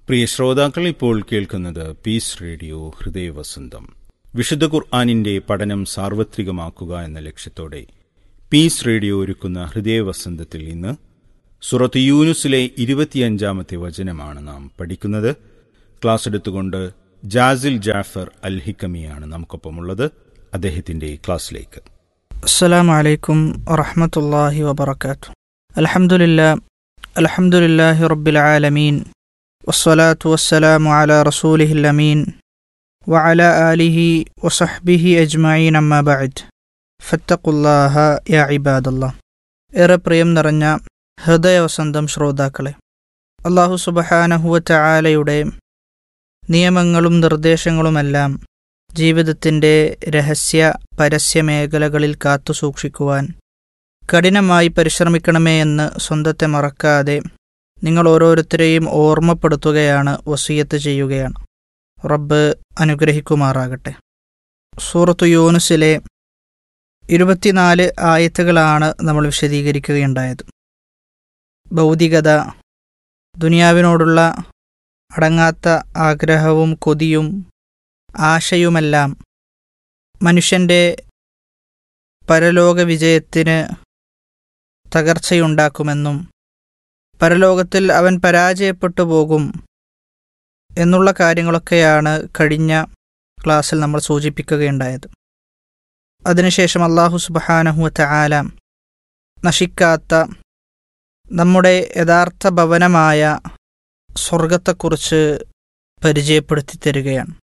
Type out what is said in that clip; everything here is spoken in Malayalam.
പ്രിയ ശ്രോതാക്കൾ ഇപ്പോൾ കേൾക്കുന്നത് പീസ് റേഡിയോ ഹൃദയവസന്തം വിശുദ്ധ ഖുർആാനിന്റെ പഠനം സാർവത്രികമാക്കുക എന്ന ലക്ഷ്യത്തോടെ പീസ് റേഡിയോ ഒരുക്കുന്ന ഹൃദയവസന്തത്തിൽ ഇന്ന് സുറത്ത് യൂനുസിലെ ഇരുപത്തിയഞ്ചാമത്തെ വചനമാണ് നാം പഠിക്കുന്നത് ക്ലാസ് എടുത്തുകൊണ്ട് ജാസിൽ ജാഫർ അൽ ഹിക്കമിയാണ് നമുക്കൊപ്പമുള്ളത് അദ്ദേഹത്തിന്റെ ക്ലാസ്സിലേക്ക് السلام عليكم ورحمة الله وبركاته الحمد لله الحمد لله رب العالمين والصلاة والسلام على رسوله الأمين وعلى آله وصحبه أجمعين أما بعد فاتقوا الله يا عباد الله ഏറെ പ്രിയം നിറഞ്ഞ ഹൃദയവസന്തം ശ്രോതാക്കളെ അള്ളാഹു സുബഹാനഹുവ ചായാലയുടെ നിയമങ്ങളും നിർദ്ദേശങ്ങളുമെല്ലാം ജീവിതത്തിൻ്റെ രഹസ്യ പരസ്യ മേഖലകളിൽ കാത്തു സൂക്ഷിക്കുവാൻ കഠിനമായി പരിശ്രമിക്കണമേ എന്ന് സ്വന്തത്തെ മറക്കാതെ നിങ്ങൾ ഓരോരുത്തരെയും ഓർമ്മപ്പെടുത്തുകയാണ് വസീയത്ത് ചെയ്യുകയാണ് റബ്ബ് അനുഗ്രഹിക്കുമാറാകട്ടെ സൂറത്തു യൂനുസിലെ ഇരുപത്തിനാല് ആയത്തുകളാണ് നമ്മൾ വിശദീകരിക്കുകയുണ്ടായത് ഭൗതികത ദുനിയാവിനോടുള്ള അടങ്ങാത്ത ആഗ്രഹവും കൊതിയും ആശയുമെല്ലാം മനുഷ്യൻ്റെ പരലോക വിജയത്തിന് തകർച്ചയുണ്ടാക്കുമെന്നും പരലോകത്തിൽ അവൻ പരാജയപ്പെട്ടു പോകും എന്നുള്ള കാര്യങ്ങളൊക്കെയാണ് കഴിഞ്ഞ ക്ലാസ്സിൽ നമ്മൾ സൂചിപ്പിക്കുകയുണ്ടായത് അതിനുശേഷം അള്ളാഹു സുബഹാനഹുവത്ത ആല നശിക്കാത്ത നമ്മുടെ യഥാർത്ഥ ഭവനമായ സ്വർഗത്തെക്കുറിച്ച് പരിചയപ്പെടുത്തി തരികയാണ്